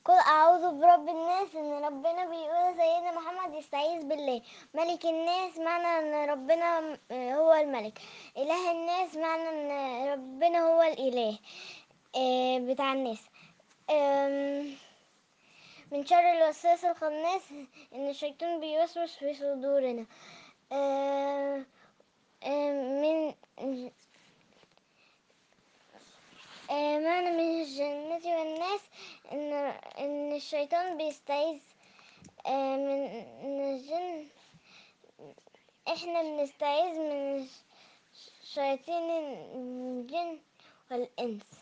قل أعوذ برب الناس إن ربنا بيقول سيدنا محمد يستعيذ بالله ملك الناس معنى إن ربنا هو الملك إله الناس معنى إن ربنا هو الإله آه، بتاع الناس آم، من شر الوسواس الخناس إن الشيطان بيوسوس في صدورنا آه، آه، من آه، معنى من الجنة والناس إن إن الشيطان بيستعيذ آه، من من الجن إحنا بنستعيذ من شياطين الجن والإنس